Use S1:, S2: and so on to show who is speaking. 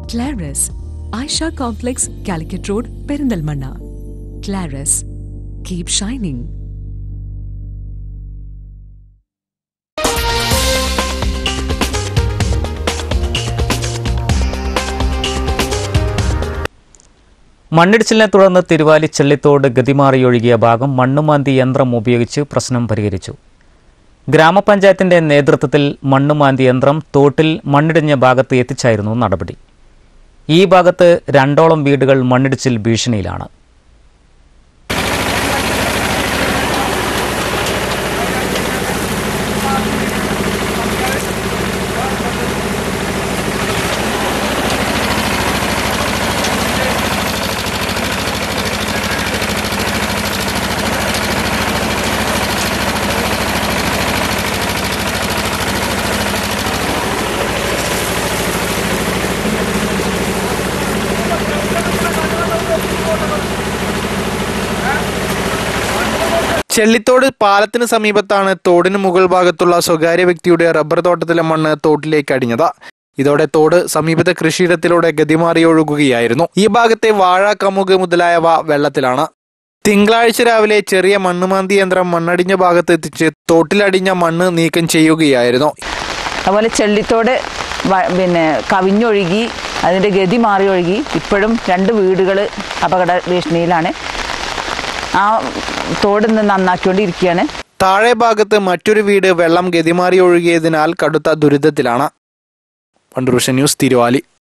S1: ക്ലാരസ് Aisha complex Calicut road Perinthalmanna Claras keep shining
S2: മണ്ണിടിച്ചിലിനെ തുടർന്ന് തിരുവാലി ചെള്ളിത്തോട് ഗതിമാറിയൊഴുകിയ ഭാഗം മണ്ണുമാന്തി യന്ത്രം ഉപയോഗിച്ച് പ്രശ്നം പരിഹരിച്ചു ഗ്രാമപഞ്ചായത്തിന്റെ നേതൃത്വത്തിൽ മണ്ണുമാന്തി യന്ത്രം തോട്ടിൽ മണ്ണിടിഞ്ഞ ഭാഗത്ത് എത്തിച്ചായിരുന്നു നടപടി ഈ ഭാഗത്ത് രണ്ടോളം വീടുകൾ മണ്ണിടിച്ചിൽ ഭീഷണിയിലാണ്
S3: ചെള്ളിത്തോട് പാലത്തിന് സമീപത്താണ് തോടിന് മുകൾ ഭാഗത്തുള്ള സ്വകാര്യ വ്യക്തിയുടെ റബ്ബർ തോട്ടത്തിലെ മണ്ണ് തോട്ടിലേക്ക് അടിഞ്ഞത് ഇതോടെ തോട് സമീപത്തെ കൃഷിയിടത്തിലൂടെ ഗതിമാറി ഒഴുകുകയായിരുന്നു ഈ ഭാഗത്തെ വാഴ കമുക് മുതലായവ വെള്ളത്തിലാണ് തിങ്കളാഴ്ച രാവിലെ ചെറിയ മണ്ണുമാന്തി യന്ത്രം മണ്ണടിഞ്ഞ ഭാഗത്ത് എത്തിച്ച് തോട്ടിലടിഞ്ഞ മണ്ണ് നീക്കം ചെയ്യുകയായിരുന്നു
S4: അതുപോലെ ചെള്ളിത്തോട് വ- പിന്നെ കവിഞ്ഞൊഴുകി അതിൻ്റെ ഗതി മാറി ഒഴുകി ഇപ്പോഴും രണ്ട് വീടുകൾ അപകട ഭീഷണിയിലാണ് ആ തോട് ഇന്ന് നന്നാക്കിക്കൊണ്ടിരിക്കുകയാണ്
S3: താഴെ ഭാഗത്ത് മറ്റൊരു വീട് വെള്ളം ഗതിമാറി ഒഴുകിയതിനാൽ കടുത്ത ദുരിതത്തിലാണ് പണ്ടുറുഷൻ ന്യൂസ് തിരുവാലി